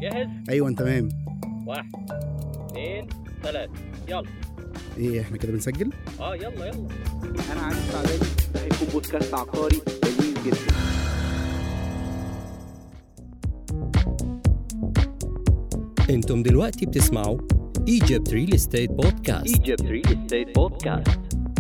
جاهز ايوه انت تمام واحد اثنين ثلاثة يلا ايه احنا كده بنسجل اه يلا يلا انا عادل سعداني ده هيكون بودكاست عقاري لذيذ جدا انتم دلوقتي بتسمعوا Egypt Real Estate Podcast Egypt Real Estate Podcast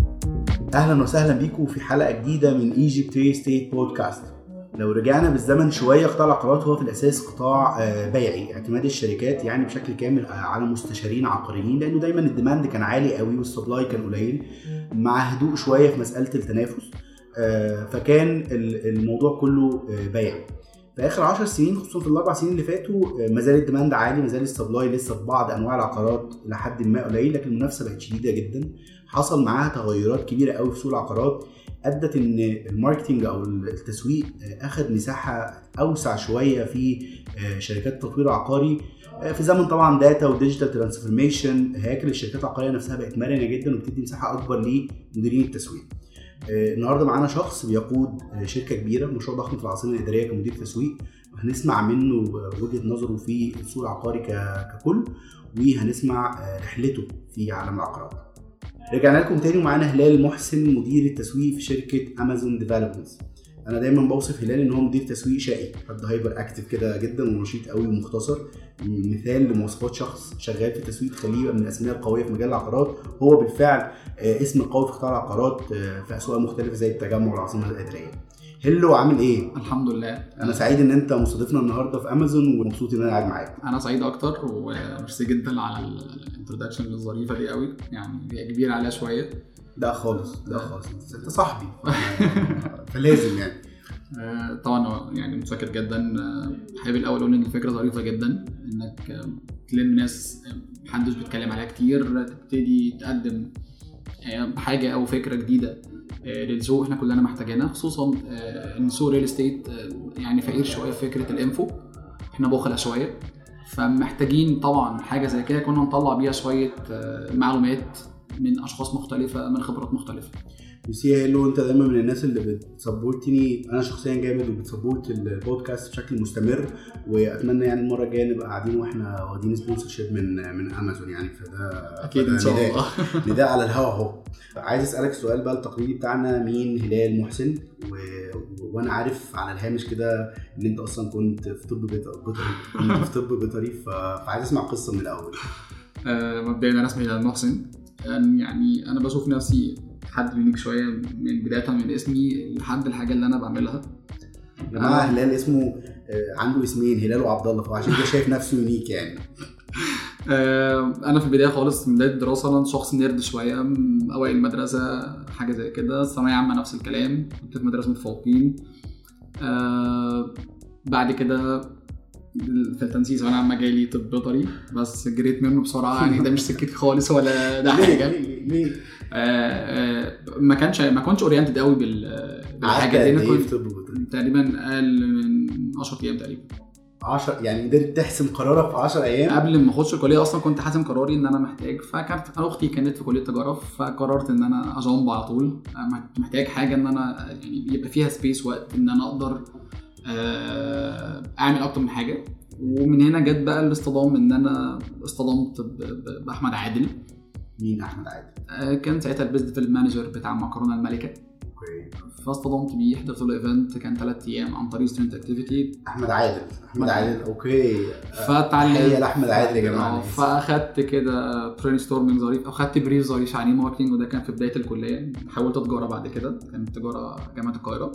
اهلا وسهلا بيكم في حلقه جديده من ايجيبت ريل ستيت بودكاست لو رجعنا بالزمن شويه قطاع العقارات هو في الاساس قطاع آه، بيعي اعتماد الشركات يعني بشكل كامل آه، على مستشارين عقاريين لانه دايما الديماند كان عالي قوي والسبلاي كان قليل مع هدوء شويه في مساله التنافس آه، فكان ال- الموضوع كله آه، بيعي في اخر 10 سنين خصوصا في الاربع سنين اللي فاتوا آه، ما زال الديماند عالي ما زال السبلاي لسه في بعض انواع العقارات لحد ما قليل لكن المنافسه بقت شديده جدا حصل معاها تغيرات كبيره قوي في سوق العقارات ادت ان الماركتنج او التسويق اخذ مساحه اوسع شويه في شركات التطوير العقاري في زمن طبعا داتا وديجيتال ترانسفورميشن هياكل الشركات العقاريه نفسها بقت مرنه جدا وبتدي مساحه اكبر لمديرين التسويق النهارده معانا شخص بيقود شركه كبيره مشروع ضخم في العاصمه الاداريه كمدير تسويق وهنسمع منه وجهه نظره في السوق العقاري ك- ككل وهنسمع رحلته في عالم العقارات رجعنا لكم تاني ومعانا هلال محسن مدير التسويق في شركه امازون ديفلوبمنتس انا دايما بوصف هلال ان هو مدير تسويق شقي حد هايبر اكتف كده جدا ونشيط قوي ومختصر مثال لمواصفات شخص شغال في التسويق تخليه يبقى من الاسماء القويه في مجال العقارات هو بالفعل آه، اسم قوي في قطاع العقارات آه، في اسواق مختلفه زي التجمع والعاصمه الاداريه هلو عامل ايه الحمد لله انا سعيد ان انت مستضيفنا النهارده في امازون ومبسوط ان انا قاعد معاك انا سعيد اكتر وميرسي جدا على الانترودكشن الظريفه دي قوي يعني هي كبيره عليها شويه لا خالص لا خالص انت صاحبي ف- فلازم يعني آه، طبعا هو يعني متشكر جدا آه، حابب الاول اقول ان الفكره ظريفه جدا انك آه، تلم ناس آه، محدش بيتكلم عليها كتير تبتدي تقدم آه، حاجه او فكره جديده آه، للسوق احنا كلنا محتاجينها خصوصا آه، ان سوق ريل استيت يعني فقير شويه في فكره الانفو احنا بخلة شويه فمحتاجين طبعا حاجه زي كده كنا نطلع بيها شويه آه، معلومات من اشخاص مختلفه من خبرات مختلفه ميرسي يا هيلو انت دايما من الناس اللي بتسبورتني انا شخصيا جامد وبتسبورت البودكاست بشكل مستمر واتمنى يعني المره الجايه نبقى قاعدين واحنا واخدين سبونسر شيب من من امازون يعني فده اكيد فده ان شاء نداء. الله نداء على الهوا اهو عايز اسالك السؤال بقى التقليدي بتاعنا مين هلال محسن و... وانا عارف على الهامش كده ان انت اصلا كنت في طب بيط- بيطري كنت في طب بيطري ف... فعايز اسمع القصه من الاول آه، مبدئيا انا اسمي هلال محسن يعني انا بشوف نفسي حد يونيك شويه من بدايه من اسمي لحد الحاجه اللي انا بعملها يا جماعه هلال اسمه آه، عنده اسمين هلال وعبد الله فعشان كده شايف نفسه يونيك يعني آه، انا في البدايه خالص من بدايه الدراسه انا شخص نيرد شويه م- اوائل المدرسه حاجه زي كده ثانويه عامه نفس الكلام كنت في مدرسه متفوقين آه، بعد كده في التنسيق ثانويه عامه جالي طب بيطري بس جريت منه بسرعه يعني ده مش سكتي خالص ولا ده حاجه ليه ليه آه، آه، ما كانش ما كنتش اورينتد قوي بال بالحاجه قعدت دي قد انا ايه في كنت طب بيطري؟ تقريبا اقل من 10 ايام تقريبا 10 يعني قدرت تحسم قرارك في 10 ايام قبل ما اخش الكليه اصلا كنت حاسم قراري ان انا محتاج فكانت أنا اختي كانت في كليه تجاره فقررت ان انا اجامب على طول أنا محتاج حاجه ان انا يعني يبقى فيها سبيس وقت ان انا اقدر آه، اعمل اكتر من حاجه ومن هنا جت بقى الاصطدام ان انا اصطدمت ب- ب- باحمد عادل مين احمد عادل؟ آه، كان ساعتها البيزنس ديفلوب مانجر بتاع مكرونه الملكه اوكي فاصطدمت بيه حضرت له ايفنت كان ثلاث ايام عن طريق ستودنت اكتيفيتي احمد عادل احمد عادل اوكي فتعلمت تحيه لاحمد عادل يا جماعه آه، أنا آسف. فاخدت كده برين ستورمنج ظريف او خدت بريف ظريف عن ماركتنج وده كان في بدايه الكليه حولت تجاره بعد كده كانت تجاره جامعه القاهره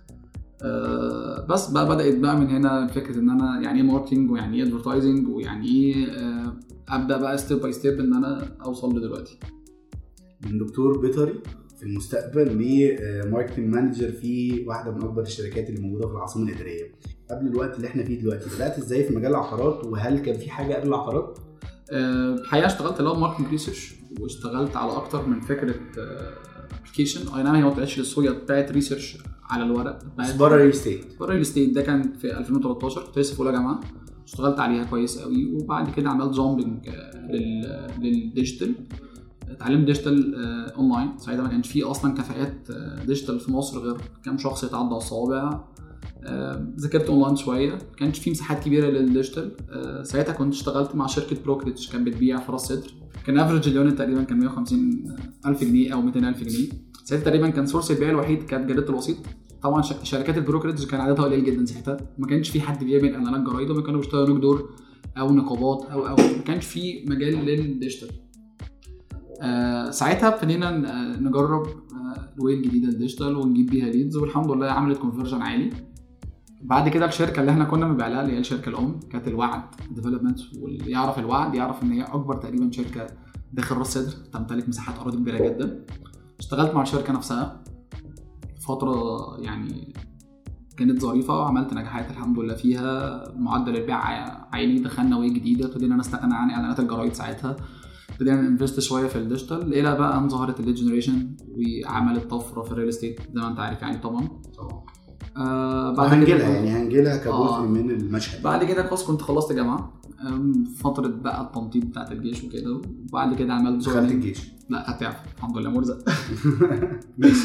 آه، بس بقى بدات بقى من هنا فكره ان انا يعني ايه ماركتنج ويعني ايه ادفرتايزنج ويعني ايه آه، ابدا بقى ستيب باي ستيب ان انا اوصل لدلوقتي من دكتور بيطري في المستقبل لماركتنج مانجر في واحده من اكبر الشركات اللي موجوده في العاصمه الاداريه قبل الوقت اللي احنا فيه دلوقتي بدات ازاي في مجال العقارات وهل كان في حاجه قبل العقارات آه، الحقيقه اشتغلت الاول ماركتنج ريسيرش واشتغلت على اكتر من فكره ابلكيشن اي نعم هي ما طلعتش للسوق بتاعت ريسيرش على الورق بس بتاعت بره ريل ستيت بره ريل ستيت ده كان في 2013 كنت لسه في اولى جامعه اشتغلت عليها كويس قوي وبعد كده عملت جامبنج لل للديجيتال اتعلمت ديجيتال آه، اونلاين ساعتها ما كانش فيه اصلا كفاءات آه، ديجيتال في مصر غير كام شخص يتعدى على الصوابع آه، ذاكرت اونلاين شويه ما كانش في مساحات كبيره للديجيتال آه، ساعتها كنت اشتغلت مع شركه بروكريتش كانت بتبيع في راس صدر كان افريج اليونت تقريبا كان 150 الف جنيه او 200 الف جنيه ساعتها تقريبا كان سورس البيع الوحيد كانت جريده الوسيط طبعا شك- شركات البروكريتش كان عددها قليل جدا ساعتها ما كانش في حد بيعمل اعلانات جرايد وما كانوا بيشتغلوا نوك دور او نقابات او او ما كانش في مجال للديجيتال آه ساعتها ابتدينا ن- آه، نجرب آه، الواي الجديده الديجيتال ونجيب بيها ليدز والحمد لله عملت كونفرجن عالي بعد كده الشركه اللي احنا كنا بنبيع لها اللي هي الشركه الام كانت الوعد ديفلوبمنت واللي يعرف الوعد يعرف ان هي اكبر تقريبا شركه داخل راس سدر تمتلك مساحات اراضي كبيره جدا اشتغلت مع الشركه نفسها فتره يعني كانت ظريفه وعملت نجاحات الحمد لله فيها معدل البيع ع- عالي دخلنا واي جديده ابتدينا نستغنى عن اعلانات الجرايد ساعتها ابتدينا ننفست شويه في الديجيتال الى بقى ان ظهرت الليد جنريشن وعملت طفره في الريل استيت زي ما انت عارف يعني طبعا طبعا آه بعد كده هنجيلها يعني هنجيلها كجزء آه. من المشهد بعد كده خلاص كنت خلصت جامعه أم، فتره بقى التنطيط بتاعت الجيش وكده وبعد كده عملت دخلت joining. الجيش لا خدت اعفاء الحمد لله مرزق ماشي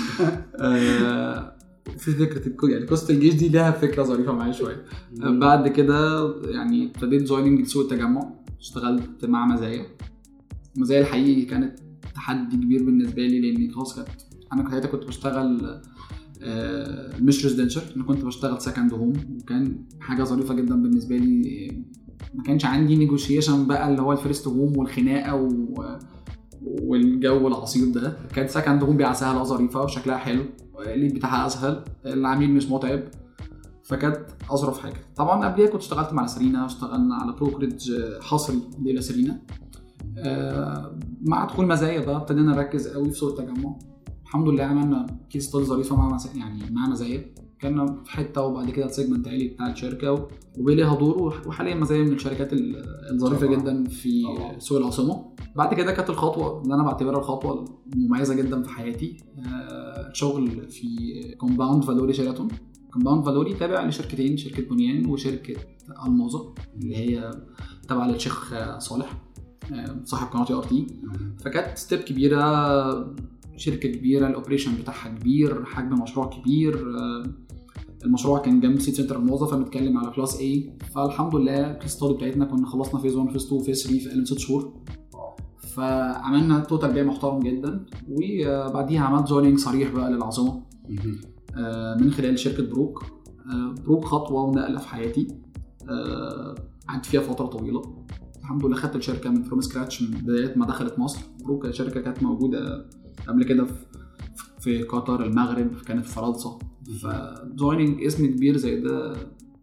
آه، في فكره الكو- يعني قصه الجيش دي لها فكره ظريفه معايا شويه آه، بعد كده يعني ابتديت جويننج سوق التجمع اشتغلت مع مزايا مزايا الحقيقي كانت تحدي كبير بالنسبه لي لان خلاص كانت انا كنت ساعتها كنت بشتغل آه، مش ريزيدنشال انا كنت بشتغل سكند هوم وكان حاجه ظريفه جدا بالنسبه لي ما كانش عندي نيجوشيشن بقى اللي هو الفيرست هوم والخناقه و... والجو العصيب ده كانت سكند هوم بيعة سهله ظريفه وشكلها حلو الليد بتاعها اسهل العميل مش متعب فكانت اظرف حاجه طبعا قبليها كنت اشتغلت مع سرينا اشتغلنا على بروكريدج حاصل ليلى سرينا آه، مع دخول مزايا بقى ابتدينا نركز قوي في سوق التجمع الحمد لله عملنا كيس ستادي ظريفه مع مزايا يعني مع مزايا كنا في حته وبعد كده سيجمنت عالي بتاع الشركه و- وبيليها دور وحاليا مزايا من الشركات ال- الظريفه طبعاً. جدا في طبعاً. سوق العاصمه بعد كده كانت الخطوه اللي انا بعتبرها الخطوه المميزه جدا في حياتي آه، الشغل في كومباوند فالوري شيراتون كومباوند فالوري تابع لشركتين شركه بنيان وشركه الموظف اللي هي تابعه للشيخ آه، صالح آه، صاحب قناه ار تي فكانت ستيب كبيره شركه كبيره الاوبريشن بتاعها كبير حجم مشروع كبير آه، المشروع كان جنب سيت سنتر الموظف فبنتكلم على كلاس A فالحمد لله الكيس ستادي بتاعتنا كنا خلصنا فيز 1 فيز 2 فيز 3 في اقل من 6 شهور فعملنا توتال بيع محترم جدا وبعديها عملت جويننج صريح بقى للعاصمه آه، من خلال شركه بروك آه، بروك خطوه ونقله في حياتي آه، قعدت فيها فتره طويله الحمد لله خدت الشركه من فروم سكراتش من بدايه ما دخلت مصر بروك شركه كانت موجوده قبل كده في في قطر المغرب كانت في فرنسا فجويننج اسم كبير زي ده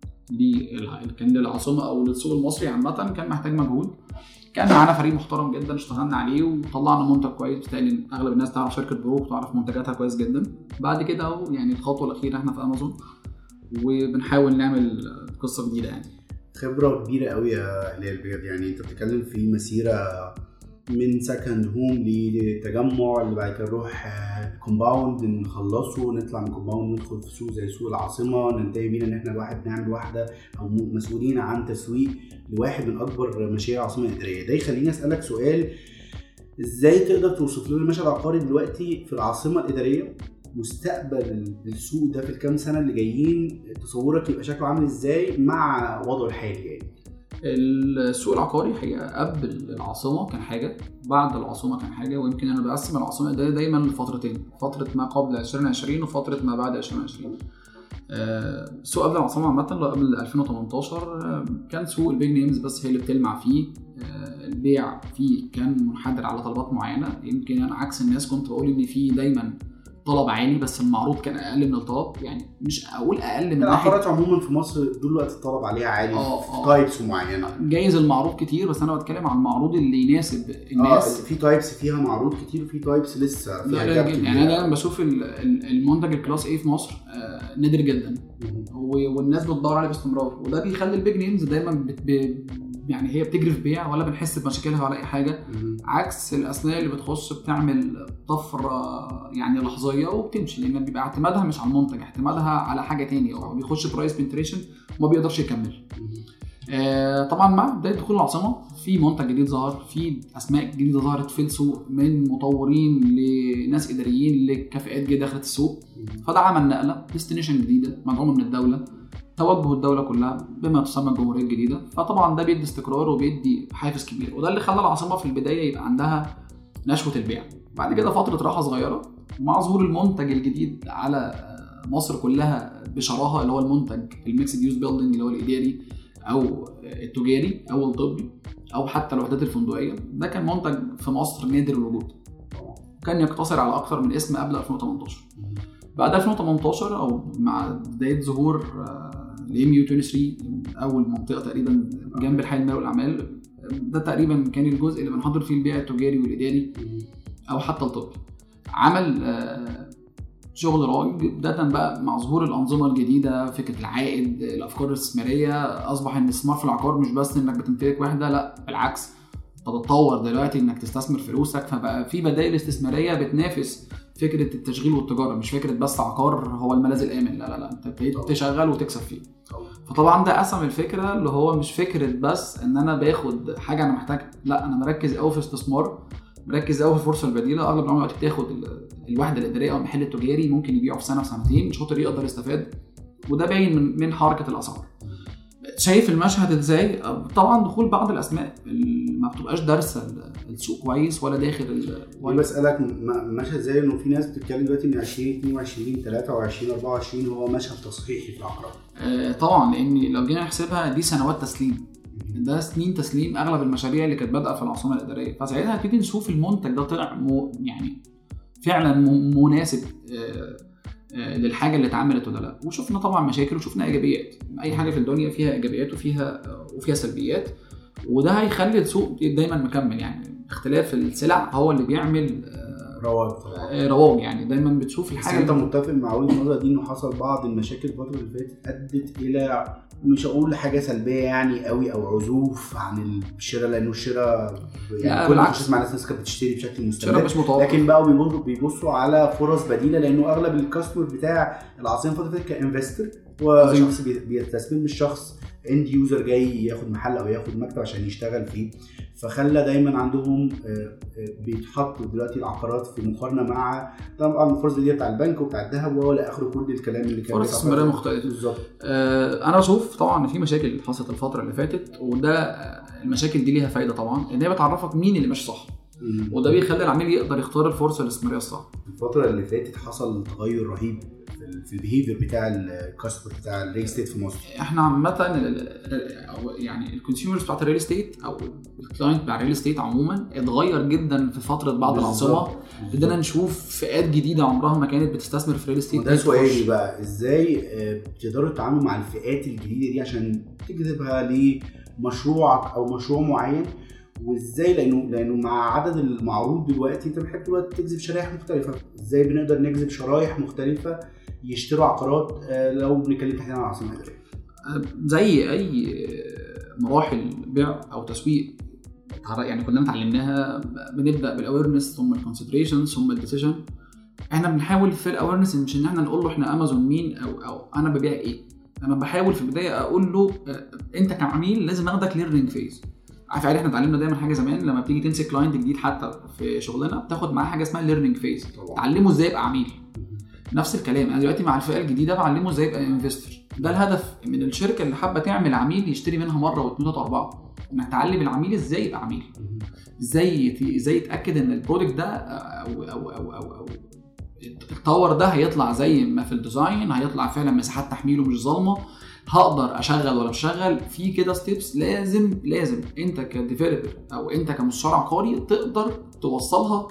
لل- كان للعاصمه او للسوق المصري عامه كان محتاج مجهود كان معانا فريق محترم جدا اشتغلنا عليه وطلعنا منتج كويس بالتالي اغلب الناس تعرف شركه بروك تعرف منتجاتها كويس جدا بعد كده اهو يعني الخطوه الاخيره احنا في امازون وبنحاول نعمل قصه جديده يعني خبره كبيره قوي يا هلال بجد يعني انت بتتكلم في مسيره من سكند هوم لتجمع اللي بعد كده نروح كومباوند نخلصه نطلع من كومباوند ندخل في سوق زي سوق العاصمه ننتهي بينا ان احنا الواحد نعمل واحده او م- مسؤولين عن تسويق لواحد من اكبر مشاريع العاصمه الاداريه ده يخليني اسالك سؤال ازاي تقدر توصف لنا المشهد العقاري دلوقتي في العاصمه الاداريه مستقبل السوق ده في الكام سنه اللي جايين تصورك يبقى شكله عامل ازاي مع وضعه الحالي يعني السوق العقاري حقيقه قبل العاصمه كان حاجه بعد العاصمه كان حاجه ويمكن انا بقسم العاصمه ده دايما لفترتين فتره ما قبل 2020 وفتره ما بعد 2020 آه، السوق قبل العاصمه عامه اللي قبل 2018 آه، كان سوق البيج نيمز بس هي اللي بتلمع فيه آه، البيع فيه كان منحدر على طلبات معينه يمكن انا عكس الناس كنت بقول ان في دايما طلب عالي بس المعروض كان اقل من الطلب يعني مش اقول اقل من ناحيه العقارات عموما في مصر دلوقتي الطلب عليها عالي آه، في آه. تايبس معينه جايز المعروض كتير بس انا بتكلم عن المعروض اللي يناسب اه الناس في تايبس فيها معروض كتير وفي تايبس لسه فيها لا جاب لا جدا كبير. يعني انا دايما بشوف ال- ال- المنتج الكلاس ايه في مصر آه، نادر جدا مم. و- والناس بتدور عليه باستمرار وده بيخلي البيج نيمز دايما بت ب... يعني هي بتجري في بيع ولا بنحس بمشاكلها ولا اي حاجه مم. عكس الاسماء اللي بتخش بتعمل طفره يعني لحظيه وبتمشي لان بيبقى اعتمادها مش على المنتج اعتمادها على حاجه تانية هو بيخش برايس بنتريشن وما بيقدرش يكمل مم. آه، طبعا مع بدايه دخول العاصمه في منتج جديد ظهر في اسماء جديده ظهرت في السوق من مطورين لناس اداريين لكفاءات جديده دخلت السوق فده عمل نقله ديستنيشن جديده مدعومه من الدوله توجه الدوله كلها بما تسمى الجمهوريه الجديده فطبعا ده بيدي استقرار وبيدي حافز كبير وده اللي خلى العاصمه في البدايه يبقى عندها نشوه البيع بعد كده فتره راحه صغيره مع ظهور المنتج الجديد على آه، مصر كلها بشراهه اللي هو المنتج الميكسد يوز بيلدينج اللي هو الاداري او التجاري او الطبي او حتى الوحدات الفندقيه ده كان منتج في مصر نادر الوجود كان يقتصر على اكثر من اسم قبل 2018 بعد 2018 او مع بدايه ظهور الام يو 23 اول منطقه تقريبا جنب الحي المالي والاعمال ده تقريبا كان الجزء اللي بنحضر فيه البيع التجاري والاداري او حتى الطبي عمل آه، شغل رائج بدايه بقى مع ظهور الانظمه الجديده فكره العائد الافكار الاستثماريه اصبح ان الاستثمار في العقار مش بس انك بتمتلك وحده لا بالعكس تتطور دلوقتي انك تستثمر فلوسك فبقى في بدائل استثماريه بتنافس فكره التشغيل والتجاره مش فكره بس عقار هو الملاذ الامن لا لا لا انت ابتديت تشغل وتكسب فيه فطبعا ده قسم الفكره اللي هو مش فكره بس ان انا باخد حاجه انا محتاجها لا انا مركز قوي في استثمار مركز قوي في الفرصه البديله اغلب العملاء دلوقتي بتاخد ال- الوحده الاداريه او المحل التجاري ممكن يبيعه في سنه في سنتين شاطر يقدر يستفاد وده باين من من حركه الاسعار شايف المشهد ازاي طبعا دخول بعض الاسماء اللي ما بتبقاش دارسه ال- السوق كويس ولا داخل ال- وانا بسالك م- مشهد زي انه في ناس بتتكلم دلوقتي ان 2022 23 24 هو مشهد تصحيحي في العقارات آه، طبعا لان لو جينا نحسبها دي سنوات تسليم ده سنين تسليم اغلب المشاريع اللي كانت بادئه في العاصمه الاداريه فساعتها هنبتدي نشوف المنتج ده طلع مو يعني فعلا م- مناسب آه، آه، للحاجه اللي اتعملت ولا لا وشفنا طبعا مشاكل وشفنا ايجابيات اي حاجه في الدنيا فيها ايجابيات وفيها وفيها سلبيات وده هيخلي السوق دايما مكمل يعني اختلاف السلع هو اللي بيعمل آه، رواج طبعا آه، رواج يعني دايما بتشوف بس الحاجه انت متفق مع وجهه النظر دي انه حصل بعض المشاكل الفتره اللي فاتت ادت الى مش هقول حاجه سلبيه يعني قوي او عزوف عن الشراء لانه الشراء لا، يعني كل ما بالعكس. تسمع ناس ناس كانت بتشتري بشكل شراء مستمر مش متوقع لكن بقوا بيبصوا بيبصوا على فرص بديله لانه اغلب الكاستمر بتاع العاصمه الفتره اللي فاتت كانفستور وشخص بي- بيستثمر مش شخص اند يوزر جاي ياخد محل او ياخد مكتب عشان يشتغل فيه فخلى دايما عندهم آه، آه، بيتحط دلوقتي العقارات في مقارنه مع طبعا الفرص دي بتاع البنك وبتاع الذهب والى اخره كل الكلام اللي كان فرص بيتعرض. استثمارية مختلفة. بالظبط آه، انا بشوف طبعا ان في مشاكل حصلت الفتره اللي فاتت وده آه، المشاكل دي ليها فايده طبعا ان هي بتعرفك مين اللي ماشي صح مم. وده بيخلي العميل يقدر يختار الفرصه الاستثماريه الصح الفتره اللي فاتت حصل تغير رهيب في ال- في البيهيفير بتاع الكاستمر بتاع الريل استيت في مصر احنا عامه ال- ال- ال- أو يعني الكونسيومرز بتاعت الريل استيت او الكلاينت بتاع الريل استيت عموما اتغير جدا في فتره بعد العاصمه بدنا نشوف فئات جديده عمرها ما كانت بتستثمر في الريل استيت وده سؤالي بقى ازاي آه، بتقدروا تتعاملوا مع الفئات الجديده دي عشان تجذبها لمشروعك او مشروع معين وازاي لانه لانه مع عدد المعروض دلوقتي انت محتاج دلوقتي تجذب شرائح مختلفه ازاي بنقدر نجذب شرائح مختلفه يشتروا عقارات آه، لو بنتكلم تحديدا عن العاصمه الاداريه زي اي مراحل بيع او تسويق يعني كلنا اتعلمناها بنبدا بالاويرنس ثم الكونسيدريشن ثم الديسيجن احنا بنحاول في الاويرنس مش ان احنا نقول له احنا امازون مين او او انا ببيع ايه انا بحاول في البدايه اقول له آه، انت كعميل لازم اخدك ليرنينج فيز عارف عادي احنا اتعلمنا دايما حاجه زمان لما بتيجي تمسك كلاينت جديد حتى في شغلنا بتاخد معاه حاجه اسمها ليرنينج فيز تعلمه ازاي يبقى عميل نفس الكلام انا دلوقتي مع الفئه الجديده بعلمه ازاي يبقى انفستور ده الهدف من الشركه اللي حابه تعمل عميل يشتري منها مره واثنين وثلاثه واربعه انك تعلم العميل ازاي يبقى عميل ازاي يت- ازاي يتاكد ان البرودكت ده او او او او, أو التاور ده هيطلع زي ما في الديزاين هيطلع فعلا مساحات تحميله مش ظالمه هقدر اشغل ولا مش اشغل في كده ستيبس لازم لازم انت كديفيلوبر او انت كمستشار عقاري تقدر توصلها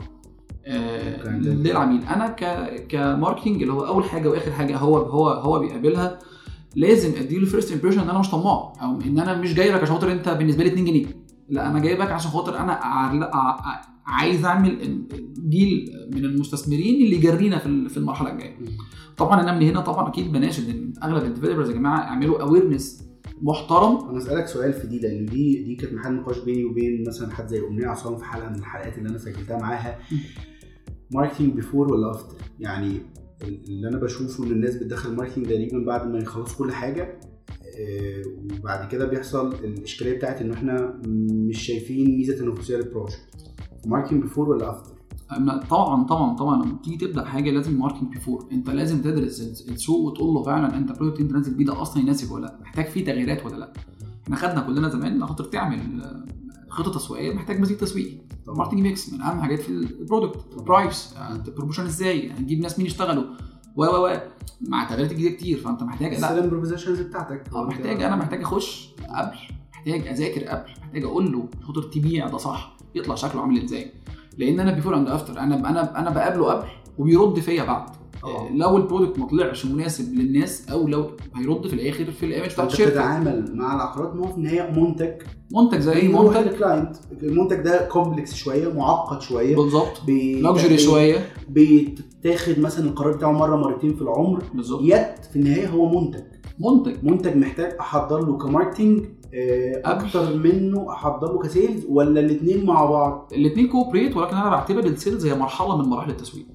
آه كان- للعميل انا ك كماركتنج اللي هو اول حاجه واخر حاجه هو هو هو بيقابلها لازم اديله فيرست امبريشن ان انا مش طماع او ان انا مش جاي لك عشان خاطر انت بالنسبه لي 2 جنيه لا انا جايبك عشان خاطر انا أعل- أع- أع- عايز اعمل جيل من المستثمرين اللي يجرينا في ال- في المرحله الجايه طبعا انا من هنا طبعا اكيد بناشد ان اغلب الديفلوبرز يا جماعه اعملوا اويرنس محترم انا اسالك سؤال في دي لان دي دي كانت محل نقاش بيني وبين مثلا حد زي امنيه عصام في حلقه من الحلقات اللي انا سجلتها معاها ماركتنج بيفور ولا افتر يعني اللي انا بشوفه ان الناس بتدخل ماركتنج تقريبا بعد ما يخلصوا كل حاجه آه، وبعد كده بيحصل الاشكاليه بتاعت ان احنا مش شايفين ميزه تنافسيه للبروجكت ماركتنج بيفور ولا افتر أما طبعا طبعا طبعا لما تيجي تبدا حاجه لازم ماركتنج بيفور انت لازم تدرس الس- السوق وتقول له فعلا انت البرودكت اللي انت نازل بيه ده اصلا يناسب ولا لا محتاج فيه تغييرات ولا لا احنا خدنا كلنا زمان خاطر تعمل آه، خطه تسويقيه محتاج مزيد تسويقي ماركتنج ميكس من اهم حاجات في البرودكت البرايس البروموشن ازاي هنجيب ناس مين يشتغلوا و و و مع تغييرات جديده كتير فانت محتاج لا السلام بروبوزيشنز بتاعتك اه محتاج انا محتاج اخش قبل محتاج اذاكر قبل محتاج اقول له خاطر تبيع ده صح يطلع شكله عامل ازاي لان انا بيفور اند افتر انا انا انا بقابله قبل وبيرد فيا بعد اه. لو البرودكت ما طلعش مناسب للناس او لو هيرد في الاخر في الايمج بتاعت فانت الشركه بتتعامل مع العقارات ان هو في النهايه منتج منتج زي اي بيروح منتج للكلاينت المنتج ده كومبلكس شويه معقد شويه بالظبط بي- لوكسجري شويه بيتاخد مثلا القرار بتاعه مره مرتين في العمر بالظبط يد في النهايه هو منتج منتج منتج محتاج احضر له كماركتنج آه، قبل. اكتر منه احضر له كسيلز ولا الاثنين مع بعض الاثنين كوبريت ولكن انا بعتبر السيلز هي مرحله من مراحل التسويق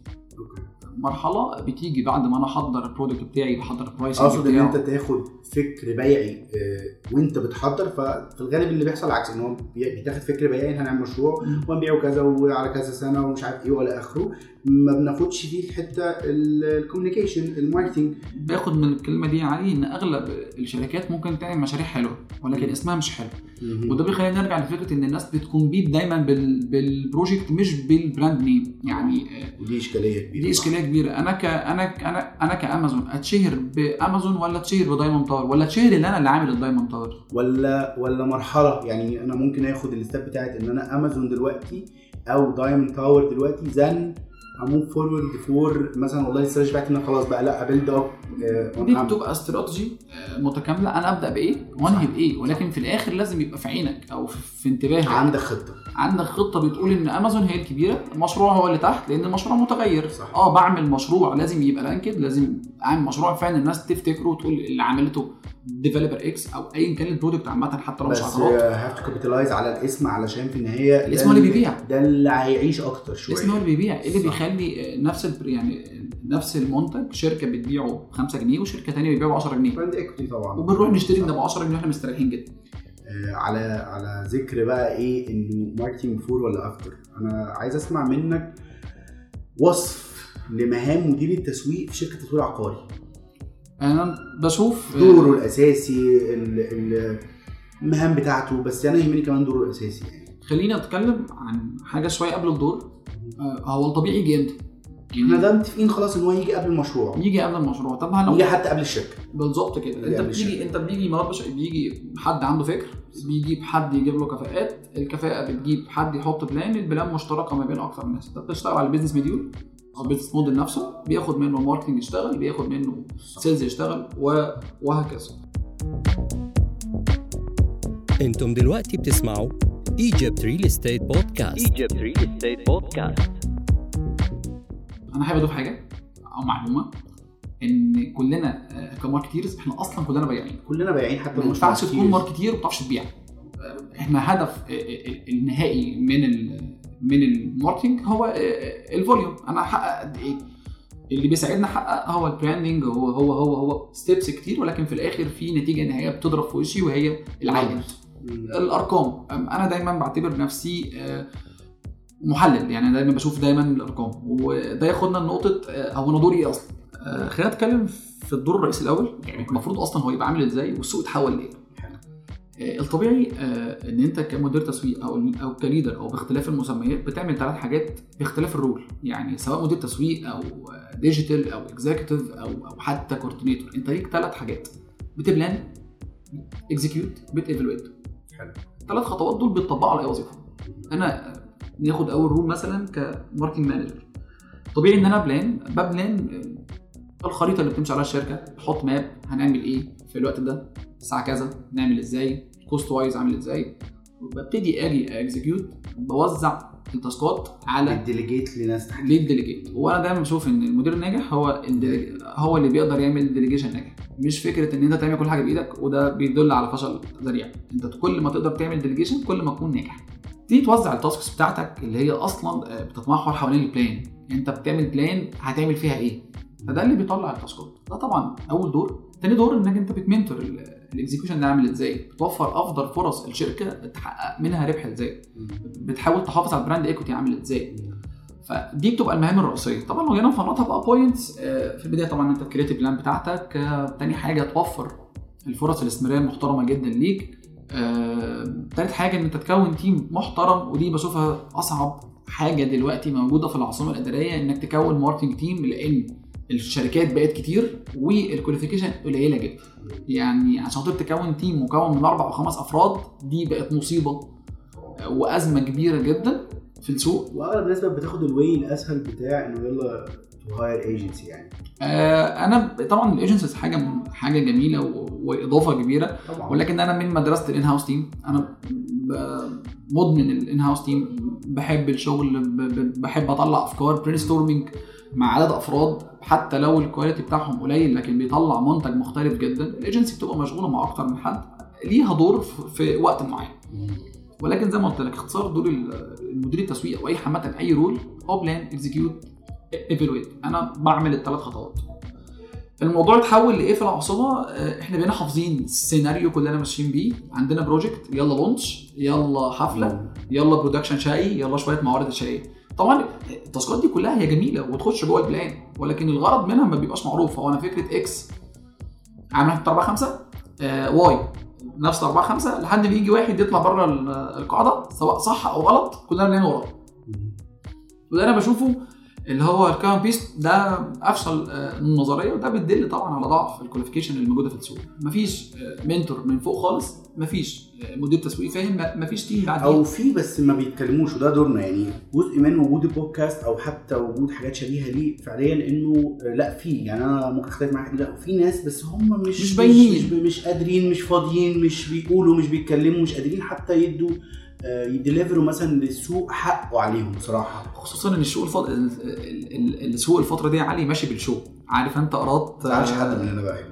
مرحله بتيجي بعد ما انا احضر البرودكت بتاعي احضر البرايس اقصد ان انت تاخد فكر بيعي آه، وانت بتحضر ففي الغالب اللي بيحصل عكس ان هو بي- بيتاخد فكر بيعي هنعمل مشروع مم. ونبيعه كذا وعلى كذا سنه ومش عارف ايه ولا اخره ما بناخدش فيه الحته الكوميونيكيشن الماركتنج باخد من الكلمه دي علي ان اغلب الشركات ممكن تعمل مشاريع حلوه ولكن اسمها مش حلو وده بيخلينا نرجع لفكره ان الناس بتكمبيت دايما بال... بالبروجكت مش بالبراند نيم يعني آه، ودي اشكاليه كبيره دي اشكاليه كبيره انا ك انا ك انا انا كامازون اتشهر بامازون ولا اتشهر بدايموند تاور ولا اتشهر ان انا اللي عامل الدايموند تاور ولا ولا مرحله يعني انا ممكن اخد الستep بتاعت ان انا امازون دلوقتي او دايموند تاور دلوقتي زن اموف فورورد فور مثلا والله الاستراتيجي بتاعتي ان أنا خلاص بقى لا ابيلد اب دي بتبقى استراتيجي آه، متكامله انا ابدا بايه وانهي بايه ولكن في الاخر لازم يبقى في عينك او في في انتباهك عندك خطه عندك خطه بتقول ان امازون هي الكبيره المشروع هو اللي تحت لان المشروع متغير صح. اه بعمل مشروع لازم يبقى رانكد لازم اعمل مشروع فعلا الناس تفتكره وتقول اللي عملته ديفلوبر اكس او ايا كان البرودكت عامه حتى لو مش بس عقارات هاف تو كابيتالايز على الاسم علشان في النهايه ده الاسم هو اللي بيبيع. ده اللي هيعيش اكتر شويه الاسم هو اللي بيبيع ايه اللي صح. بيخلي آه، نفس البر- يعني آه، نفس المنتج شركه بتبيعه ب 5 جنيه وشركه ثانيه بتبيعه ب 10 جنيه براند ايكوتي طبعا وبنروح نشتري ده ب 10 جنيه واحنا مستريحين جدا آه، على على ذكر بقى ايه انه ماركتنج بيفور ولا افتر انا عايز اسمع منك وصف لمهام مدير التسويق في شركه تطوير عقاري انا بشوف آه، دوره الاساسي ال- ال- المهام بتاعته بس انا يهمني كمان دوره الاساسي يعني خلينا نتكلم عن حاجه شويه قبل الدور آه، هو الطبيعي يجي امتى؟ احنا ده متفقين خلاص ان هو يجي قبل المشروع يجي قبل المشروع طب هنقول يجي حتى قبل الشركه بالظبط كده يجي انت قبل بتيجي انت بيجي مرات بش... بيجي حد عنده فكر بيجيب حد يجيب له كفاءات الكفاءه بتجيب حد يحط بلان البلان مشتركه ما بين اكثر من ناس انت بتشتغل على البيزنس مديول او البيزنس موديل نفسه بياخد منه ماركتنج يشتغل بياخد منه سيلز يشتغل و... وهكذا انتم دلوقتي بتسمعوا Egypt Real Estate Podcast Egypt Real Estate Podcast. انا حابب اضيف حاجه او معلومه ان كلنا آه، كماركتيرز احنا اصلا كلنا بياعين كلنا بايعين حتى ما لو مش ينفعش ماركتيرز. تكون ماركتير وما بتعرفش تبيع احنا هدف النهائي من ال من الماركتنج هو الفوليوم انا احقق قد ايه اللي بيساعدنا احقق هو البراندنج هو هو هو هو ستيبس كتير ولكن في الاخر في نتيجه نهائيه بتضرب في وشي وهي العائد مم. الارقام انا دايما بعتبر نفسي آه، محلل يعني دايما بشوف دايما الارقام وده ياخدنا لنقطه آه، هو انا دوري ايه اصلا آه، خلينا نتكلم في الدور الرئيسي الاول يعني المفروض اصلا هو يبقى عامل ازاي والسوق اتحول لايه حلو. آه، الطبيعي آه، ان انت كمدير تسويق او او كليدر او باختلاف المسميات بتعمل ثلاث حاجات باختلاف الرول يعني سواء مدير تسويق او ديجيتال او اكزيكتيف او او حتى كوردينيتور انت ليك ثلاث حاجات بتبلان اكزيكيوت بتيفالويت حلو. الثلاث خطوات دول بيطبقوا على اي وظيفه انا آه، ناخد اول رول مثلا كماركتنج مانجر طبيعي ان انا بلان ببلان آه، الخريطه اللي بتمشي عليها الشركه بحط ماب هنعمل ايه في الوقت ده الساعه كذا نعمل ازاي كوست وايز عامل ازاي ببتدي اجي اكزكيوت بوزع التاسكات على الديليجيت لناس تحت ليد ديليجيت وانا دايما بشوف ان المدير الناجح هو الديلي... هو اللي بيقدر يعمل ديليجيشن ناجح مش فكره ان انت تعمل كل حاجه بايدك وده بيدل على فشل ذريع انت كل ما تقدر تعمل ديليجيشن كل ما تكون ناجح تيجي توزع التاسكس بتاعتك اللي هي اصلا آه، بتتمحور حوالين البلان انت بتعمل بلان هتعمل فيها ايه فده اللي بيطلع التاسكات ده طبعا اول دور تاني دور انك انت بتمنتور الاكزيكيوشن ده عامل ازاي بتوفر افضل فرص الشركه تحقق منها ربح ازاي بتحاول تحافظ على البراند ايكوتي عامل ازاي فدي بتبقى المهام الرئيسيه طبعا لو جينا نفرطها بقى بوينتس في البدايه طبعا انت تكريت البلان بتاعتك آه، تاني حاجه توفر الفرص الاستمراريه المحترمه جدا ليك آه، تالت حاجه ان انت تكون تيم محترم ودي بشوفها اصعب حاجه دلوقتي موجوده في العاصمه الاداريه انك تكون ماركتنج تيم لان الشركات بقت كتير والكواليفيكيشن قليله جدا يعني عشان خاطر تكون تيم مكون من اربع او خمس افراد دي بقت مصيبه آه، وازمه كبيره جدا في السوق واغلب الناس بقت بتاخد الواي الاسهل بتاع انه يلا تو هاير ايجنسي يعني آه، انا طبعا الايجنسيز حاجه حاجه جميله و- واضافه كبيره طبعا ولكن انا من مدرسه الان هاوس تيم انا ب- مدمن الان هاوس تيم بحب الشغل ب- ب- بحب اطلع افكار برين ستورمنج مع عدد افراد حتى لو الكواليتي بتاعهم قليل لكن بيطلع منتج مختلف جدا الايجنسي بتبقى مشغوله مع اكتر من حد ليها دور في- في وقت معين ولكن زي ما قلت لك اختصار دور ال- المدير التسويق او اي عامه اي رول هو بلان اكزيكيوت ايفالويت انا بعمل الثلاث خطوات الموضوع اتحول لايه في العاصمه آه، احنا بقينا حافظين سيناريو كلنا ماشيين بيه عندنا بروجكت يلا لونش يلا حفله يلا برودكشن شقي يلا شويه موارد شقيه طبعا التاسكات دي كلها هي جميله وتخش جوه البلان ولكن الغرض منها ما بيبقاش معروف هو انا فكره اكس عامل 4 5 آه واي نفس 4 5 لحد ما يجي واحد يطلع بره ال- القاعده سواء صح او غلط كلنا بنعمل وراه وده انا بشوفه اللي هو الكام بيست ده افشل آه، النظريه وده بتدل طبعا على ضعف الكواليفيكيشن اللي موجوده في السوق مفيش آه، منتور من فوق خالص مفيش آه، مدير تسويق فاهم مفيش تيم بعد او في بس ما بيتكلموش وده دورنا يعني جزء من وجود البودكاست او حتى وجود حاجات شبيهه ليه فعليا انه آه، لا في يعني انا ممكن اختلف معاك لا في ناس بس هم مش مش باينين. مش, مش قادرين مش فاضيين مش بيقولوا مش بيتكلموا مش قادرين حتى يدوا آه، يديليفروا مثلا للسوق حقه عليهم بصراحه خصوصا ان السوق الفض... ال- ال- ال- السوق الفتره دي عالي ماشي بالشو عارف انت قرات ما تزعلش حد مننا بقى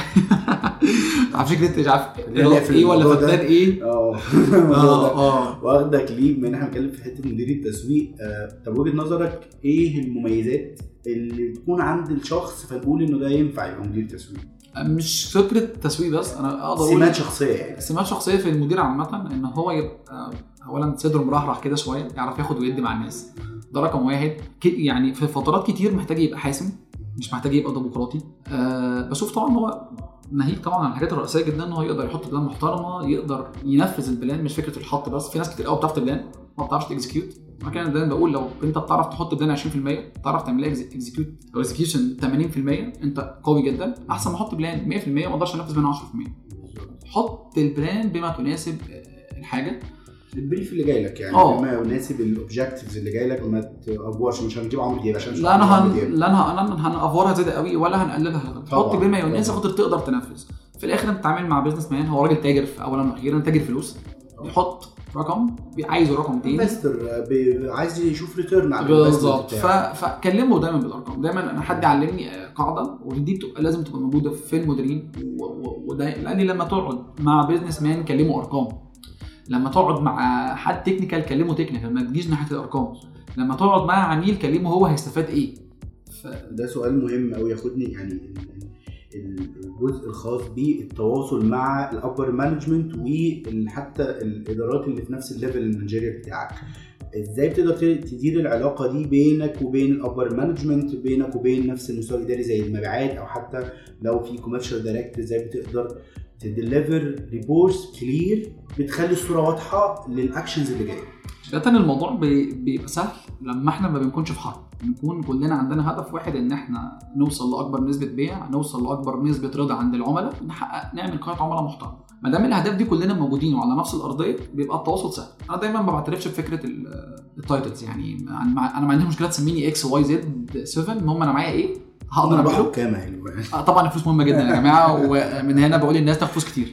على فكره مش عارف خلينا نقفل ايه ولا الموضوع ده. فدان ايه اه اه اه واخدك ليه بما ان احنا بنتكلم في حته مدير التسويق آه، طب وجهه نظرك ايه المميزات اللي بتكون عند الشخص فنقول انه ده ينفع يبقى مدير تسويق مش فكره تسويق بس انا اقدر سمات اقول شخصيه يعني سمات شخصيه في المدير عامه ان هو يبقى اولا صدره مرحرح كده شويه يعرف ياخد ويدي مع الناس ده رقم واحد ك- يعني في فترات كتير محتاج يبقى حاسم مش محتاج يبقى ديمقراطي أه بشوف طبعا هو ناهيك طبعا عن الحاجات الرئيسيه جدا ان هو يقدر يحط بلان محترمه يقدر ينفذ البلان مش فكره الحط بس في ناس كتير قوي بتعرف تبلان ما بتعرفش تكزكيوت ما كان دايما بقول لو انت بتعرف تحط بلان 20% تعرف تعملها اكزكيوت او اكزكيوشن 80% انت قوي جدا احسن ما احط بلان 100% ما اقدرش انفذ منها 10% حط البلان بما تناسب آه، الحاجه البريف اللي جاي لك يعني اه. بما يناسب الاوبجكتيفز اللي جاي لك وما تافورش مش هنجيب عمرو دياب عشان مش لا انا هنجيب هن... عمرو دياب. لا انا انا هنافورها زياده قوي ولا هنقللها طبعا. حط بما يناسب طبعا. خاطر تقدر تنفذ في الاخر انت بتتعامل مع بزنس مان هو راجل تاجر في اولا واخيرا تاجر فلوس يحط رقم عايزه رقم تاني انفستر عايز يشوف ريتيرن على بالظبط الinvestment ف... بتاعه. فكلمه دايما بالارقام دايما انا حد علمني آه، قاعده ودي بتبقى لازم تبقى موجوده في المديرين و... و... وده لان لما تقعد مع بيزنس مان كلمه ارقام لما تقعد مع حد تكنيكال كلمه تكنيكال ما تجيش ناحيه الارقام لما تقعد مع عميل كلمه هو هيستفاد ايه ف... ده سؤال مهم قوي ياخدني يعني ال- ال- الجزء الخاص بالتواصل مع الابر مانجمنت وحتى الادارات اللي في نفس الليفل المانجيريال بتاعك ازاي بتقدر ت- تدير العلاقه دي بينك وبين الابر مانجمنت بينك وبين نفس المستوى الاداري زي المبيعات او حتى لو في كوميرشال دايركت ازاي بتقدر تديليفر ريبورتس كلير بتخلي الصوره واضحه للاكشنز اللي جايه بداية الموضوع بي- بيبقى سهل لما احنا ما بنكونش في حرب بنكون كلنا عندنا هدف واحد ان احنا نوصل لاكبر نسبه بيع نوصل لاكبر نسبه رضا عند العملاء نحقق نعمل قاعده عملاء محترمه ما دام الاهداف دي كلنا موجودين وعلى نفس الارضيه بيبقى التواصل سهل انا دايما ما بعترفش بفكره ال- التايتلز يعني انا ما عنديش مشكله تسميني اكس واي زد 7 المهم انا معايا ايه هقدر انا اعمله بحب كام يعني آه، طبعا الفلوس مهمه جدا يا جماعه ومن هنا بقول للناس تاخد فلوس كتير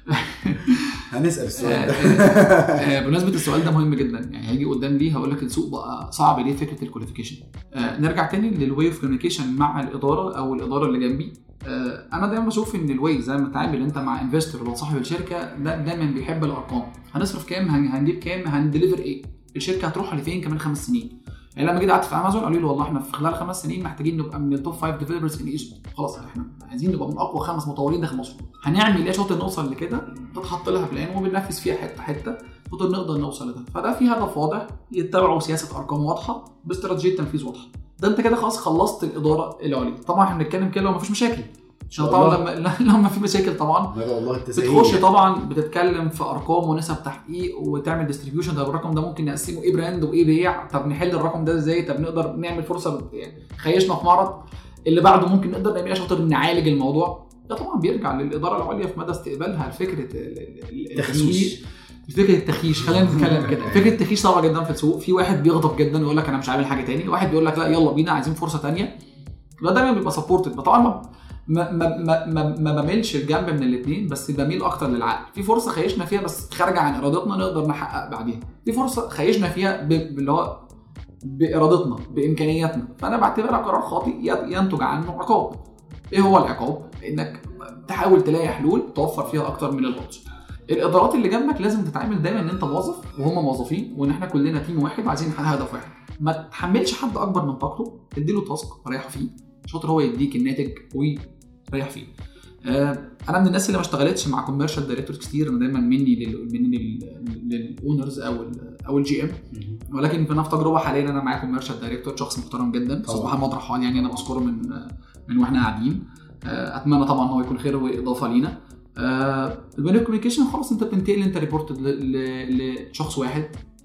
هنسال السؤال آه، ده آه، بمناسبه السؤال ده مهم جدا يعني هيجي قدام ليه هقول لك السوق بقى صعب ليه فكره الكواليفيكيشن آه، نرجع تاني للواي اوف كوميونيكيشن مع الاداره او الاداره اللي جنبي آه، انا دايما بشوف ان الواي زي ما تتعامل انت مع انفستور ولا صاحب الشركه ده دايما بيحب الارقام هنصرف كام هن- هنجيب كام هندليفر ايه الشركه هتروح لفين كمان خمس سنين يعني لما جيت قعدت في امازون قالوا لي والله احنا في خلال خمس سنين محتاجين نبقى من التوب فايف ديفلوبرز ان ايجيبت خلاص احنا عايزين نبقى من اقوى خمس مطورين داخل مصر هنعمل ايه عشان نوصل لكده بتحط لها بلان وبننفذ فيها حته حته نقدر نقدر نوصل لده فده في هدف واضح يتبعوا سياسه ارقام واضحه باستراتيجيه تنفيذ واضحه ده انت كده خلاص خلصت الاداره العليا طبعا احنا بنتكلم كده لو مفيش مشاكل عشان شاء طبعا الله. لما لما في مشاكل طبعا لا والله التسهيل بتخش يعني. طبعا بتتكلم في ارقام ونسب تحقيق وتعمل ديستريبيوشن طب الرقم ده ممكن نقسمه ايه براند وايه بيع طب نحل الرقم ده ازاي طب نقدر نعمل فرصه يعني خيشنا في معرض اللي بعده ممكن نقدر نعمل عشان خاطر نعالج الموضوع ده طبعا بيرجع للاداره العليا في مدى استقبالها لفكره ال- ال- ال- تخيش. التسويق فكره التخيش خلينا نتكلم كده فكره التخيش صعبه جدا في السوق في واحد بيغضب جدا ويقول لك انا مش عامل حاجه تاني واحد بيقول لك لا يلا بينا عايزين فرصه تانيه ده دايما بيبقى سبورتد طبعا ما ما ما ما, ما, ما بميلش الجنب من الاثنين بس بميل اكتر للعقل في فرصه خيشنا فيها بس خارجه عن ارادتنا نقدر نحقق بعديها في فرصه خيشنا فيها ب- باللي هو بارادتنا بامكانياتنا فانا بعتبرها قرار خاطئ ي- ينتج عنه عقاب ايه هو العقاب انك تحاول تلاقي حلول توفر فيها اكتر من الغطس الادارات اللي جنبك لازم تتعامل دايما ان انت موظف وهم موظفين وان احنا كلنا تيم واحد وعايزين نحقق هدف واحد ما تحملش حد اكبر من طاقته اديله تاسك ريحه فيه شاطر هو يديك الناتج ويريح فيه آه، انا من الناس اللي ما اشتغلتش مع كوميرشال دايركتورز كتير انا دايما مني لل مني للاونرز او ال او الجي ام مهم. ولكن في نفس تجربه حاليا انا معايا كوميرشال دايركتور شخص محترم جدا استاذ طبعا. محمد رحال يعني انا بشكره من من واحنا قاعدين آه، اتمنى طبعا ان هو يكون خير واضافه لينا البين كوميونيكيشن خلاص انت بتنتقل انت ريبورت لشخص واحد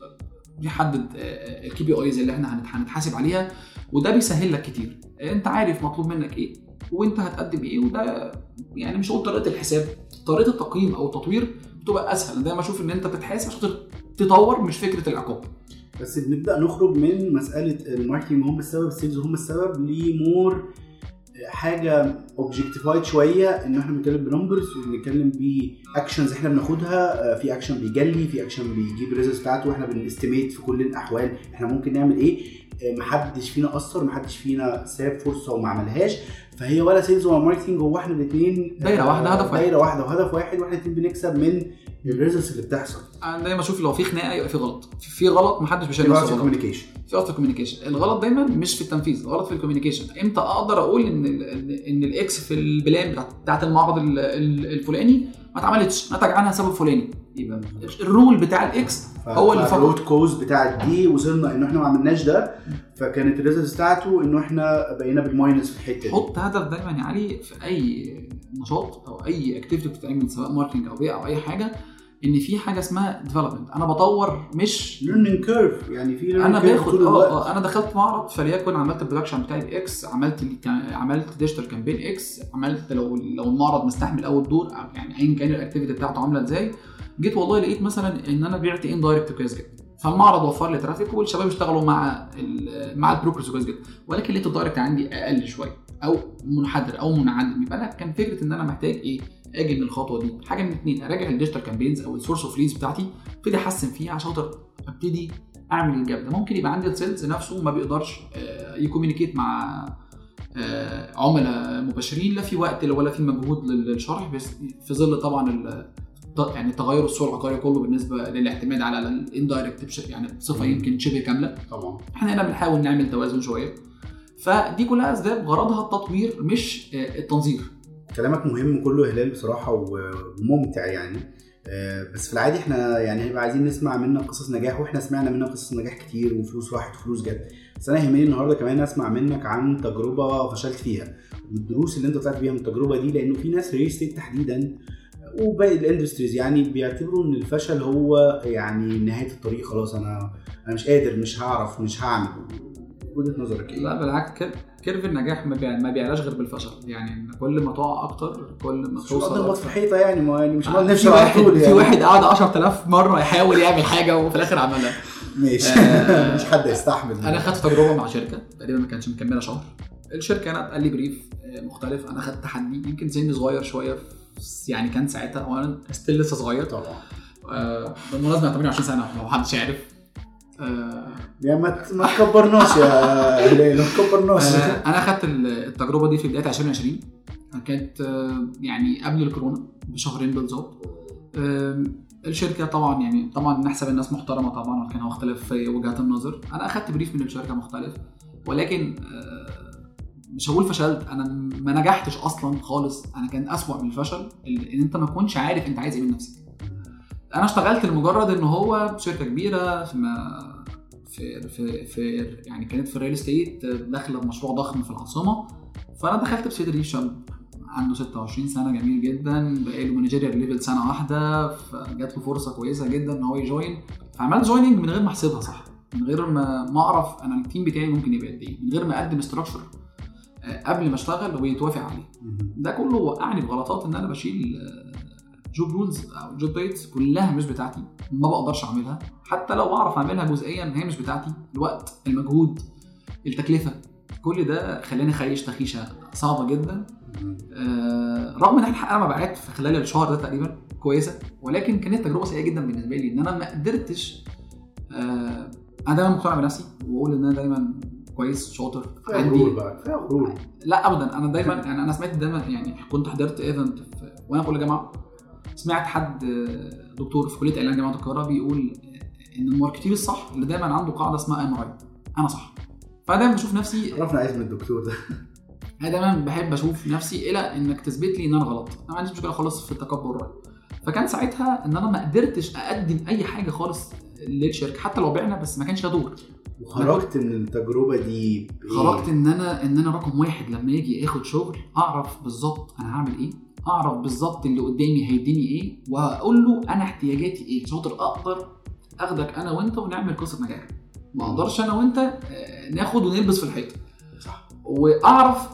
بيحدد الكي بي ايز اللي احنا هنت- هنتحاسب عليها وده بيسهل لك كتير انت عارف مطلوب منك ايه وانت هتقدم ايه وده يعني مش هقول طريقه الحساب طريقه التقييم او التطوير بتبقى اسهل انا دايما اشوف ان انت بتتحاسب عشان خاطر تطور مش فكره العقاب بس بنبدا نخرج من مساله الماركتنج هم السبب السيلز هم السبب لمور حاجه اوبجكتيفايد شويه ان احنا بنتكلم بنمبرز وبنتكلم باكشنز احنا بناخدها آه، في اكشن بيجلي في اكشن بيجيب الريزلتس بتاعته واحنا بنستيميت في كل الاحوال احنا ممكن نعمل ايه آه، محدش فينا قصر محدش فينا ساب فرصه وما عملهاش فهي ولا سيلز ولا ماركتنج هو احنا الاثنين دايرة واحدة، هدف واحد. دايره واحده وهدف واحد واحنا الاثنين بنكسب من الريزلتس اللي بتحصل انا دايما اشوف لو في خناقه يبقى في غلط في- في غلط محدش بيشيل في نفسه غلط كوميونيكيشن في غلط في الكوميونيكيشن الغلط دايما مش في التنفيذ الغلط في الكوميونيكيشن امتى اقدر اقول ان ال- ان إن الاكس في البلان بتاعت, بتاعت المعرض ال- ال- الفلاني ما اتعملتش نتج عنها سبب فلاني يبقى الرول بتاع الاكس هو اللي فقط الروت كوز بتاع دي وصلنا ان احنا ما عملناش ده فكانت الريزلتس بتاعته انه احنا بقينا بالماينس في الحته دي حط هدف دايما يا علي في اي نشاط او اي اكتيفيتي بتتعمل سواء ماركتنج او بيع او اي حاجه ان في حاجه اسمها ديفلوبمنت انا بطور مش ليرنينج كيرف يعني في learning انا curve باخد طول اه الوقت اه انا دخلت معرض فليكن عملت البرودكشن بتاعي الاكس عملت ال- كان- عملت ديجيتال كامبين اكس عملت لو لو المعرض مستحمل اول دور أو يعني ايا كان الاكتيفيتي بتاعته عامله ازاي جيت والله لقيت مثلا ان انا بعت ان دايركت كويس جدا فالمعرض وفر لي ترافيك والشباب اشتغلوا مع ال- مع البروكرز كويس جدا ولكن لقيت الدايركت عندي اقل شويه او منحدر او منعدم يبقى انا كان فكره ان انا محتاج ايه اجي من الخطوه دي حاجه من اتنين اراجع الديجيتال كامبينز او السورس اوف ليدز بتاعتي ابتدي احسن فيها عشان خاطر ابتدي اعمل الجاب ده ممكن يبقى عندي السيلز نفسه ما بيقدرش آه، يكومينيكيت مع آه، عملاء مباشرين لا في وقت ولا في مجهود للشرح بس في ظل طبعا ال- ط- يعني تغير السوق العقاري كله بالنسبه للاعتماد على الاندايركت يعني بصفه يمكن شبه كامله طبعا احنا هنا بنحاول نعمل توازن شويه فدي كلها اسباب غرضها التطوير مش آه، التنظير كلامك مهم كله يا هلال بصراحه و- وممتع يعني آه، بس في العادي احنا يعني هيبقى عايزين نسمع منك قصص نجاح واحنا سمعنا منك قصص نجاح كتير وفلوس راحت وفلوس جت بس انا يهمني النهارده كمان اسمع منك عن تجربه فشلت فيها والدروس اللي انت طلعت بيها من التجربه دي لانه في ناس ريل ستيت تحديدا وباقي الاندستريز يعني بيعتبروا ان الفشل هو يعني نهايه الطريق خلاص انا انا مش قادر مش هعرف مش هعمل وجهه نظرك ايه؟ لا بالعكس كير- كيرف النجاح ما بيع- ما بيعلاش غير بالفشل يعني كل ما تقع اكتر كل ما مش هنقعد توصل نخبط في أكتر. الحيطه يعني ما يعني مش هنقعد في نفشل على واحد طول في يعني واحد قعد 10000 مره يحاول يعمل حاجه وفي الاخر عملها ماشي آه، مش حد يستحمل انا خدت تجربه مع شركه تقريبا ما كانتش مكمله شهر الشركه انا اتقال لي بريف آه، مختلف انا خدت تحدي يمكن سني صغير شويه في- يعني كان ساعتها وانا ستيل لسه صغير طبعا آه، بالمناسبه أنا 28 سنه لو محدش عارف آه، يعني ما ت- ما تكبرناش يا هلال ما تكبرناش آه، انا خدت ال- التجربه دي في بدايه 2020 كانت آه، يعني قبل الكورونا بشهرين بالظبط آم، الشركه طبعا يعني طبعا نحسب الناس محترمه طبعا ولكن هو اختلاف في وجهات النظر انا اخدت بريف من الشركه مختلف ولكن آه، مش هقول فشلت انا ما نجحتش اصلا خالص انا كان اسوأ من الفشل ان انت ما تكونش عارف انت عايز ايه من نفسك انا اشتغلت لمجرد ان هو شركه كبيره في ما في في, في يعني كانت في الريل استيت داخله بمشروع ضخم في العاصمه فانا دخلت بصدري شاب عنده 26 سنه جميل جدا بقى له مانجيريال ليفل سنه واحده فجات له فرصه كويسه جدا ان هو يجوين فعملت جويننج من غير ما احسبها صح من غير ما ما اعرف انا التيم بتاعي ممكن يبقى قد ايه من غير ما اقدم استراكشر قبل ما اشتغل ويتوافق عليه ده كله وقعني في غلطات ان انا بشيل جوب رولز او جوب ديتس كلها مش بتاعتي ما بقدرش اعملها حتى لو بعرف اعملها جزئيا هي مش بتاعتي الوقت المجهود التكلفه كل ده خلاني خيش تخيشه صعبه جدا آه رغم ان احنا حققنا مبيعات في خلال الشهر ده تقريبا كويسه ولكن كانت تجربه سيئه جدا بالنسبه لي ان انا ما قدرتش آه انا دايما مقتنع بنفسي واقول ان انا دايما كويس شاطر فيها غرور بقى فيها غرور لا ابدا انا دايما يعني انا سمعت دايما يعني كنت حضرت ايفنت وانا في اولى جامعه سمعت حد دكتور في كليه اعلان جامعه القاهره بيقول ان الماركتير الصح اللي دايما عنده قاعده اسمها ام اي انا صح فدايما بشوف نفسي عرفنا اسم الدكتور ده انا دايما بحب اشوف نفسي الى انك تثبت لي ان انا غلط انا ما عنديش مشكله خالص في التكبر الراي فكان ساعتها ان انا ما قدرتش اقدم اي حاجه خالص للشركه حتى لو بعنا بس ما كانش له دور وخرجت من التجربه دي بإيه؟ خرجت ان انا ان انا رقم واحد لما يجي اخد شغل اعرف بالظبط انا هعمل ايه اعرف بالظبط اللي قدامي هيديني ايه واقول له انا احتياجاتي ايه شاطر اقدر اخدك انا وانت ونعمل قصه نجاح ما اقدرش انا وانت ناخد ونلبس في الحيطه صح واعرف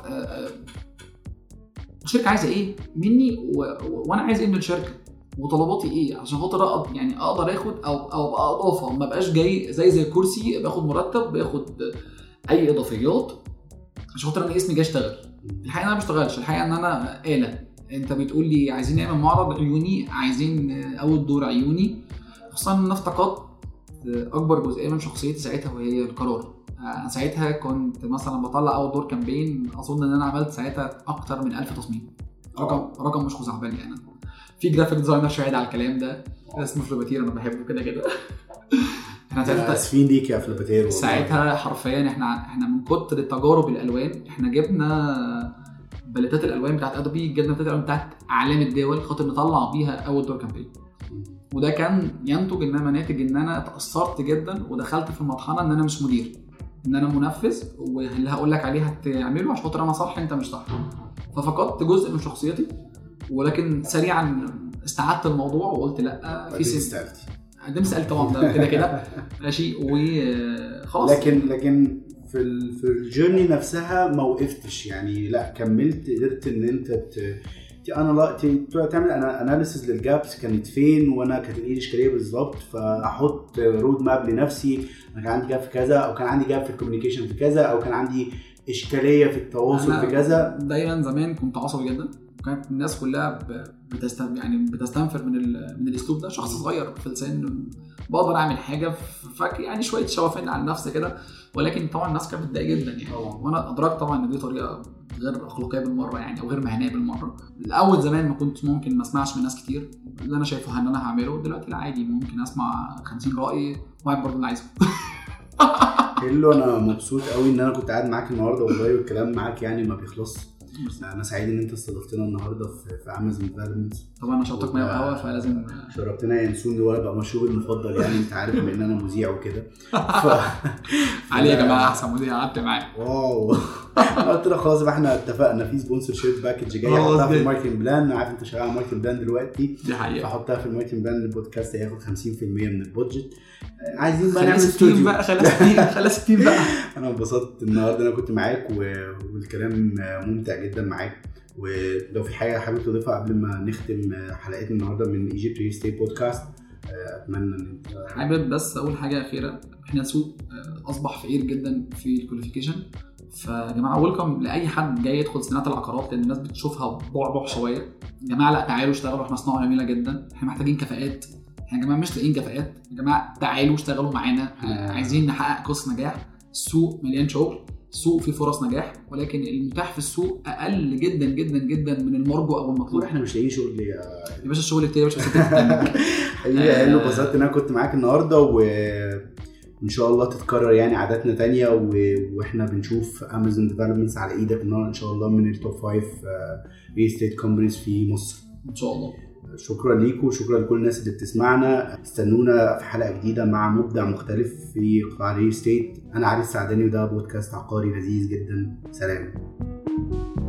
الشركه عايزه ايه مني و... و... وانا عايز ايه من الشركه وطلباتي ايه عشان خاطر أقدر يعني اقدر اخد او او ابقى اضافه ما بقاش جاي زي زي الكرسي باخد مرتب باخد اي اضافيات عشان خاطر انا اسمي جاي اشتغل الحقيقه انا ما بشتغلش الحقيقه ان انا آلة انت بتقول لي عايزين نعمل معرض عيوني عايزين اول دور عيوني خصوصا ان انا افتقدت اكبر جزئيه من شخصيتي ساعتها وهي القرار انا ساعتها كنت مثلا بطلع اول دور كامبين اظن ان انا عملت ساعتها اكتر من 1000 تصميم رقم رقم مش خزعبلي يعني في جرافيك ديزاينر شاهد على الكلام ده اسمه فلوباتير انا بحبه كده كده احنا ساعتها اسفين ليك يا فلوباتير ساعتها حرفيا احنا احنا من كتر التجارب الالوان احنا جبنا بلتات الالوان بتاعت ادوبي جبنا بلتات الالوان بتاعت اعلام الدول خاطر نطلع بيها اول دور كامبين وده كان ينتج انما ناتج ان انا تاثرت جدا ودخلت في المطحنه ان انا مش مدير ان انا منفذ واللي هقول لك عليه هتعمله عشان خاطر انا صح انت مش صح ففقدت جزء من شخصيتي ولكن سريعا استعدت الموضوع وقلت لا في سن قدمت سالت طبعا ده كده كده ماشي وخلاص لكن لكن في ال في الجيرني نفسها ما وقفتش يعني لا كملت قدرت ان انت انا تعمل اناليسيز للجابس كانت فين وانا كانت ايه الاشكاليه بالظبط فاحط رود ماب لنفسي انا كان عندي جاب في كذا او كان عندي جاب في الكوميونيكيشن في كذا او كان عندي اشكاليه في التواصل في كذا دايما زمان كنت عصبي جدا وكانت الناس كلها بتستم يعني بتستنفر من من الاسلوب ده شخص صغير في السن بقدر اعمل حاجه فاك يعني شويه شوافين على نفسي كده ولكن طبعا الناس كانت متضايقه جدا يعني وانا ادركت طبعا ان دي طريقه غير اخلاقيه بالمره يعني او غير مهنيه بالمره الاول زمان ما كنت ممكن ما اسمعش من ناس كتير اللي انا شايفه ان انا هعمله دلوقتي لا عادي ممكن اسمع 50 راي واعمل برضه اللي عايزه هيلو انا مبسوط قوي ان انا كنت قاعد معاك النهارده والله والكلام معاك يعني ما بيخلصش انا سعيد ان انت استضفتنا النهارده في, في امازون ديفلوبمنت طبعا انا شربتك ميه وقهوه فلازم شربتنا ينسون وانا بقى مشروبي المفضل يعني انت عارف بما ان انا مذيع وكده ف... علي يا جماعه احسن مذيع قعدت معاه واو قلت له خلاص بقى احنا اتفقنا في سبونسر شيب باكج جاي احطها في الماركتنج بلان عارف انت شغال على الماركتنج بلان دلوقتي دي حقيقه فاحطها في الماركتنج بلان البودكاست هياخد 50% من البودجت عايزين بقى خليها نعمل 60 استوديو بقى خليها 60 خليها 60 بقى انا انبسطت النهارده انا كنت معاك و... والكلام ممتع جدا معاك ولو في حاجه حابب تضيفها قبل ما نختم حلقتنا النهارده من ايجيبت ريل ستيت بودكاست اتمنى ان انت حابب بس اول حاجه اخيره احنا سوق اصبح فقير جدا في الكواليفيكيشن فيا جماعه ويلكم لاي حد جاي يدخل صناعه العقارات لان الناس بتشوفها بعبع شويه يا جماعه لا تعالوا اشتغلوا احنا صناعه جميله جدا احنا محتاجين كفاءات احنا يا جماعه مش لاقيين كفاءات يا جماعه تعالوا اشتغلوا معانا عايزين نحقق قصه نجاح السوق مليان شغل السوق فيه فرص نجاح ولكن المتاح في السوق اقل جدا جدا جدا من المرجو او المطلوب احنا مش لاقيين شغل ليه يا باشا الشغل كتير يا باشا حقيقي حلو اتبسطت ان انا كنت معاك النهارده و وان شاء الله تتكرر يعني عاداتنا تانية و... واحنا بنشوف امازون ديفلوبمنتس على ايدك ان ان شاء الله من التوب 5 ريل ستيت كومبانيز في مصر ان شاء الله شكرا ليكم وشكرا لكل الناس اللي بتسمعنا استنونا في حلقه جديده مع مبدع مختلف في قطاع الريل ستيت انا علي السعداني وده بودكاست عقاري لذيذ جدا سلام